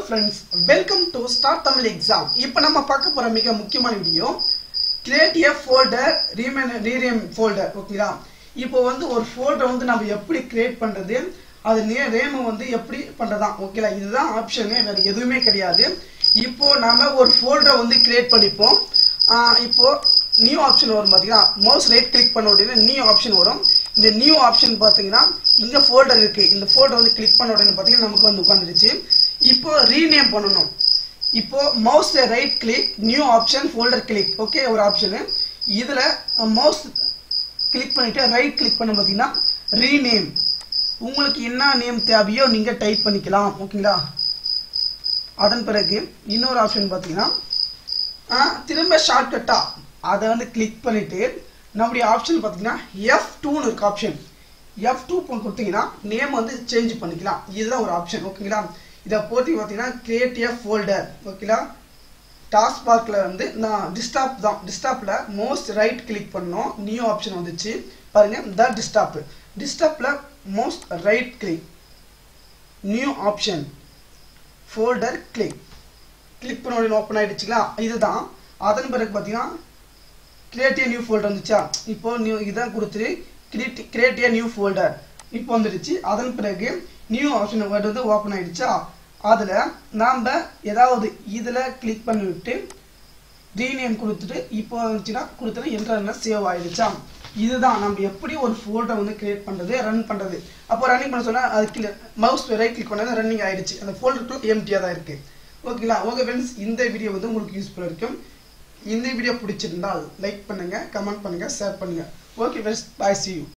friends welcome to start Tamil exam இப்போ நம்ம பார்க்க போற மிக முக்கியமான video create a folder rename rename folder ஓகேங்களா இப்போ வந்து ஒரு ஃபோல்டர் வந்து நம்ம எப்படி கிரியேட் பண்றது அது நே ரேமை வந்து எப்படி பண்றதா ஓகேங்களா இதுதான் ஆப்ஷனு வேற எதுவுமே கிடையாது இப்போ நாம ஒரு ஃபோல்டரை வந்து கிரியேட் பண்ணிப்போம் ஆஹ் இப்போ நியூ ஆப்ஷன் வரும் பார்த்தீங்கன்னா மவுஸ் ரைட் கிளிக் பண்ண உடனே நியூ ஆப்ஷன் வரும் இந்த நியூ ஆப்ஷன் பார்த்தீங்கன்னா இங்கே ஃபோல்டர் இருக்கு இந்த ஃபோல்டர் வந்து கிளிக் பண்ண உடனே பார்த்தீங்கன்னா நமக்கு வந்து உட்காந்துருச்சு இப்போ ரீநேம் பண்ணணும் இப்போ mouse right click new option folder click okay ஒரு ஆப்ஷனு இதில் மவுஸ் கிளிக் பண்ணிட்டு ரைட் கிளிக் பண்ண பார்த்தீங்கன்னா ரீநேம் உங்களுக்கு என்ன நேம் தேவையோ நீங்கள் டைப் பண்ணிக்கலாம் ஓகேங்களா அதன் பிறகு இன்னொரு ஆப்ஷன் பார்த்தீங்கன்னா ஆ, திரும்ப ஷார்ட்கட்டா அதை வந்து கிளிக் பண்ணிட்டு நம்முடைய ஆப்ஷன் பார்த்தீங்கன்னா எஃப் டூன்னு இருக்கு ஆப்ஷன் எஃப் டூ கொடுத்தீங்கன்னா நேம் வந்து சேஞ்ச் பண்ணிக்கலாம் இதுதான் ஒரு ஆப்ஷன் ஓகேங்களா இதை போட்டு பார்த்தீங்கன்னா கிரியேட் எ ஃபோல்டர் ஓகேங்களா டாஸ்க் பார்க்கில் வந்து நான் டிஸ்டாப் தான் டிஸ்டாப்பில் மோஸ்ட் ரைட் கிளிக் பண்ணோம் நியூ ஆப்ஷன் வந்துச்சு பாருங்க த டிஸ்டாப் டிஸ்டாப்பில் mouse right click new option folder click click பண்ண உடனே ஓப்பன் ஆயிடுச்சுங்களா இதுதான் அதன் பிறகு பார்த்தீங்கன்னா கிரியேட் நியூ ஃபோல்டர் வந்துச்சா இப்போ நியூ இதான் கொடுத்துட்டு கிரியேட் கிரியேட் நியூ ஃபோல்டர் இப்போ வந்துடுச்சு அதன் பிறகு நியூ ஆப்ஷன் வேர்டு வந்து ஓப்பன் ஆயிடுச்சா அதில் நாம் ஏதாவது இதில் கிளிக் பண்ணிவிட்டு ரீநேம் கொடுத்துட்டு இப்போ வந்துச்சுன்னா கொடுத்துட்டு என்ட்ரா சேவ் ஆயிடுச்சா இதுதான் நம்ம எப்படி ஒரு ஃபோல்டர் வந்து கிரியேட் பண்ணுறது ரன் பண்ணுறது அப்போ ரன்னிங் பண்ண சொன்னால் அது மவுஸ் ரைட் கிளிக் பண்ணது ரன்னிங் ஆயிடுச்சு அந்த ஃபோல்டருக்குள்ள எம்டியாக தான் இருக்குது ஓகேங்களா ஓகே ஃப்ரெண்ட்ஸ் இந்த வீடியோ வந்து உங்களுக்கு யூஸ்ஃபுல்லாக இருக்கும் இந்த வீடியோ பிடிச்சிருந்தால் லைக் பண்ணுங்கள் கமெண்ட் பண்ணுங்கள் ஷேர் பண்ணுங்கள் okay friends bye see you